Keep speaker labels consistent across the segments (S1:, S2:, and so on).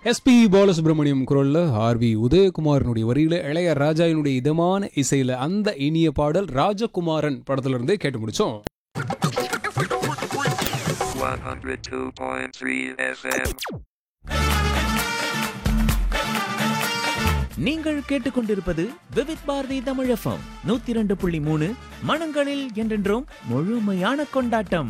S1: SP Balasubramaniam குரல்ல RV உதயகுமாரனுடைய வரியில இளைய ராஜாவினுடைய இதமான இசையில அந்த இனிய பாடல் ராஜகுமாரன் படத்துல இருந்தே கேட்டு முடிச்சோம்
S2: 102.3 FM.
S3: நீங்கள் கேட்டுக்கொண்டிருப்பது விவித் பாரதி தமிழ் எஃப்எம் நூத்தி இரண்டு புள்ளி மூணு மனங்களில் என்றென்றும் முழுமையான கொண்டாட்டம்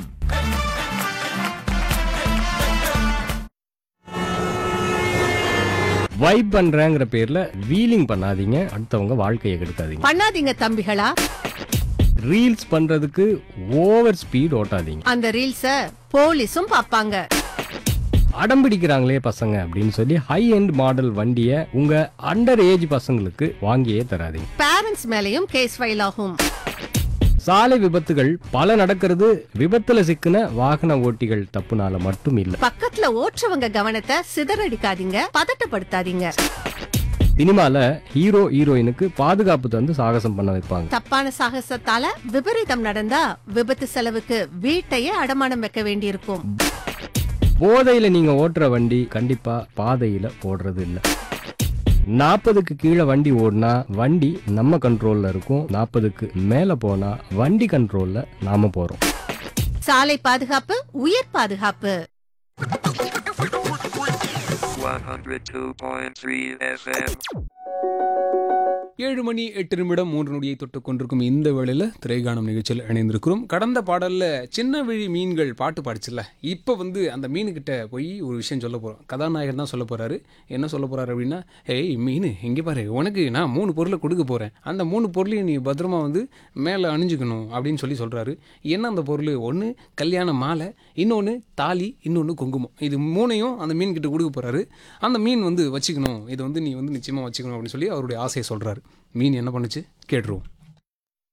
S4: வைப் பண்றேங்கிற பேர்ல வீலிங் பண்ணாதீங்க அடுத்தவங்க வாழ்க்கையை கெடுக்காதீங்க
S5: பண்ணாதீங்க தம்பிகளா
S4: ரீல்ஸ் பண்றதுக்கு ஓவர் ஸ்பீட் ஓட்டாதீங்க
S5: அந்த ரீல்ஸ போலீஸும் பாப்பாங்க
S4: அடம் பிடிக்கிறாங்களே பசங்க அப்படின்னு சொல்லி ஹை எண்ட் மாடல் வண்டியை உங்க அண்டர் ஏஜ் பசங்களுக்கு வாங்கியே தராதீங்க
S5: பேரண்ட்ஸ் மேலயும் கேஸ் ஃபைல் ஆகும்
S4: சாலை விபத்துகள் பல நடக்கிறது விபத்துல சிக்கின வாகன ஓட்டிகள் தப்புனால மட்டும் இல்ல
S5: பக்கத்துல ஓட்டுறவங்க கவனத்தை சிதறடிக்காதீங்க பதட்டப்படுத்தாதீங்க
S4: சினிமால ஹீரோ ஹீரோயினுக்கு பாதுகாப்பு தந்து சாகசம் பண்ண வைப்பாங்க
S5: தப்பான சாகசத்தால விபரீதம் நடந்தா விபத்து செலவுக்கு வீட்டையே அடமானம் வைக்க வேண்டியிருக்கும்
S4: போதையில நீங்க ஓட்டுற வண்டி கண்டிப்பா பாதையில ஓடுறது இல்ல நாற்பதுக்கு கீழே வண்டி ஓடினா வண்டி நம்ம கண்ட்ரோல்ல இருக்கும் நாற்பதுக்கு மேல போனா வண்டி கண்ட்ரோல்ல நாம போறோம்
S5: சாலை பாதுகாப்பு உயிர் பாதுகாப்பு
S2: 102.3 FM.
S1: ஏழு மணி எட்டு நிமிடம் மூன்று நொடியை தொட்டு கொண்டிருக்கும் இந்த வேளையில் திரைகாணும் நிகழ்ச்சியில் இணைந்திருக்கிறோம் கடந்த பாடல்ல சின்ன விழி மீன்கள் பாட்டு பாடிச்சுல்ல இப்போ வந்து அந்த மீனுக்கிட்ட போய் ஒரு விஷயம் சொல்ல போகிறோம் கதாநாயகன் தான் சொல்ல போறாரு என்ன சொல்ல போறாரு அப்படின்னா ஏய் மீன் இங்கே பாரு உனக்கு நான் மூணு பொருளை கொடுக்க போகிறேன் அந்த மூணு பொருளையும் நீ பத்திரமா வந்து மேலே அணிஞ்சுக்கணும் அப்படின்னு சொல்லி சொல்கிறாரு என்ன அந்த பொருள் ஒன்று கல்யாண மாலை இன்னொன்று தாலி இன்னொன்று குங்குமம் இது மூணையும் அந்த மீன் கிட்ட கொடுக்க போகிறாரு அந்த மீன் வந்து வச்சுக்கணும் இதை வந்து நீ வந்து நிச்சயமாக வச்சுக்கணும் அப்படின்னு சொல்லி அவருடைய ஆசையை சொல்கிறாரு மீன் என்ன பண்ணுச்சு கேட்டுருவோம்